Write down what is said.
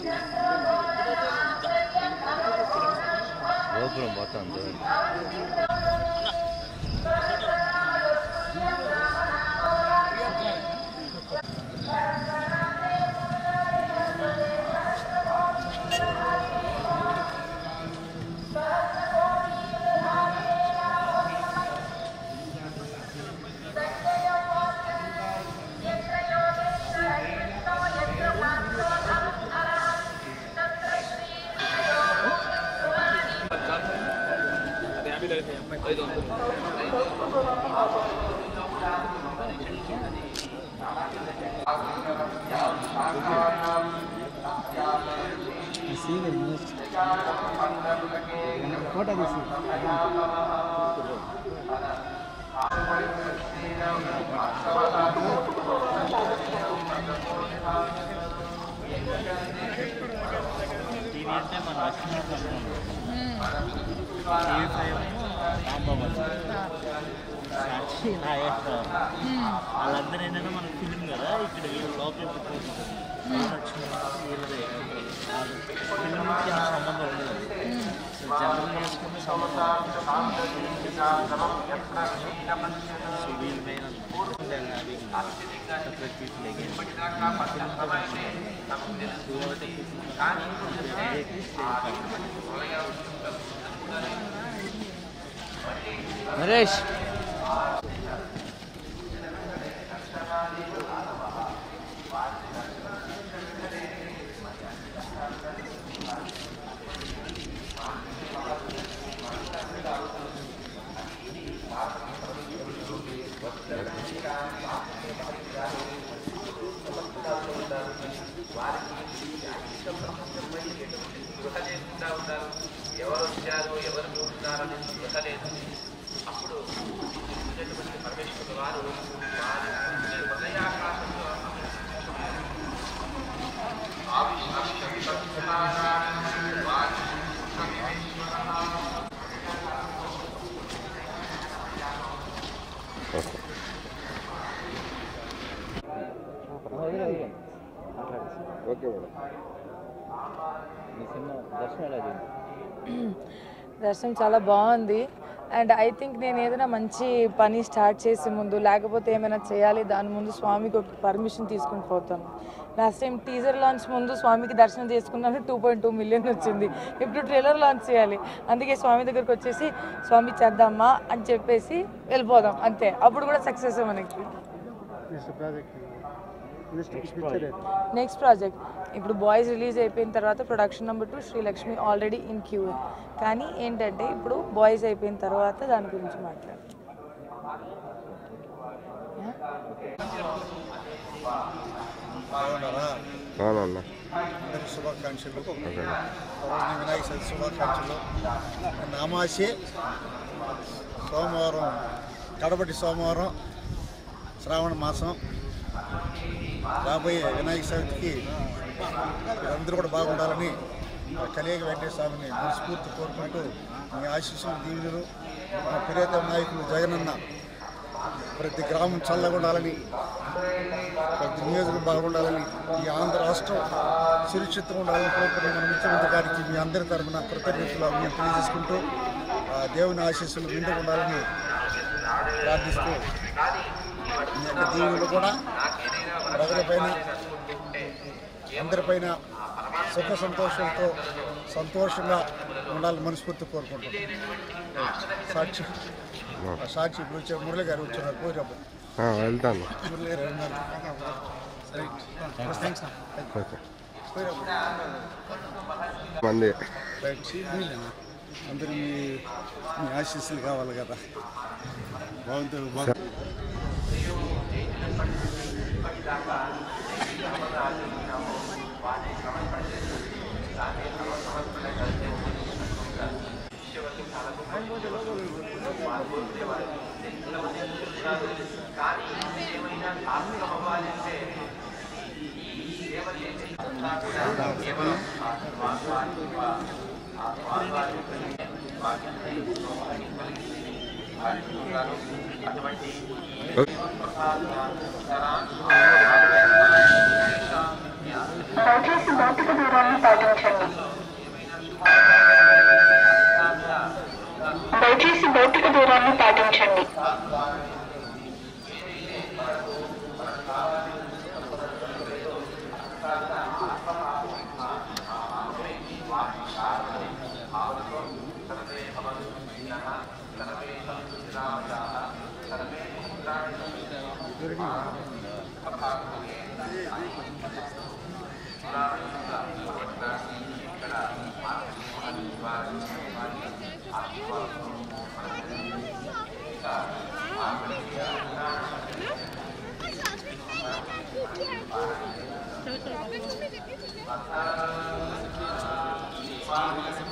గోపురం మొత్తం చూడండి టీవీ అంటే మన వచ్చిన టీవీ ఫైవ్ రాంబాబు సాక్షి నాగేశ్వరరావు వాళ్ళందరూ ఏంటంటే మన ఫిలిం కదా ఇక్కడ వీళ్ళు లోపల పెట్టుకుంటారు వీళ్ళదే ఫిలిం నుంచి నా సంబంధం ఉండదు సో జనరల్ చేసుకునే సంబంధం సో వీళ్ళ పైన separate people Naresh okay madam మీ సినిమా దర్శనం ఎలా చేయండి దర్శనం చాలా బాగుంది అండ్ ఐ థింక్ నేను ఏదైనా మంచి పని స్టార్ట్ చేసే ముందు లేకపోతే ఏమైనా చేయాలి దాని ముందు స్వామికి ఒక పర్మిషన్ తీసుకుని పోతాను లాస్ట్ టైం టీజర్ లాంచ్ ముందు స్వామికి దర్శనం చేసుకున్నాను టూ పాయింట్ టూ మిలియన్ వచ్చింది ఇప్పుడు ట్రైలర్ లాంచ్ చేయాలి అందుకే స్వామి దగ్గరికి వచ్చేసి స్వామి చేద్దామా అని చెప్పేసి వెళ్ళిపోదాం అంతే అప్పుడు కూడా సక్సెస్ మనకి నెక్స్ట్ ప్రాజెక్ట్ ఇప్పుడు బాయ్స్ రిలీజ్ అయిపోయిన తర్వాత production number two Srilakshmi already in queue కానీ ఏంటంటే ఇప్పుడు బాయ్స్ అయిపోయిన తర్వాత దాని గురించి మాట్లాడు బాగున్నారా అవునన్నా అందరికి శుభాకాంక్షలు పౌర్ణమి వినాయక చవితి శుభాకాంక్షలు నామాసి సోమవారం కడపటి సోమవారం శ్రావణ మాసం రాబోయే వినాయక చవితికి అందరూ కూడా బాగుండాలని ఆ కలియుగ వెంకటేశ్వర స్వామిని మనస్ఫూర్తి కోరుకుంటూ మీ ఆశీస్సులు దీవులు మా ప్రియతమ నాయకులు జగనన్న ప్రతి గ్రామం చల్లగా ఉండాలని ప్రతి నియోజకం బాగుండాలని ఈ ఆంధ్ర రాష్ట్రం సురక్షితంగా ఉండాలని కోరుకునే మన ముఖ్యమంత్రి గారికి మీ అందరి తరఫున కృతజ్ఞతలు మేము తెలియజేసుకుంటూ ఆ దేవుని ఆశీస్సులు నిండుగా ఉండాలని ప్రార్థిస్తూ మీ యొక్క దీవులు కూడా ప్రజలపైన అందరిపైన సుఖ సంతోషాలతో సంతోషంగా ఉండాలని మనస్ఫూర్తి కోరుకుంటున్నాం సాక్షి ఆ సాక్షి ఇప్పుడు వచ్చే మురళి గారు వచ్చారు కోరినప్పుడు ఆ, వెళ్తాను మురళి గారు ఉన్నారు సరే థ్యాంక్స్ ఓకే మంది రైట్ మీరేనా? అందరూ మీ మీ ఆశీస్సులు కావాలి కదా బాగుంటుంది బాగు దయచేసి భౌతిక దూరాన్ని Thank you.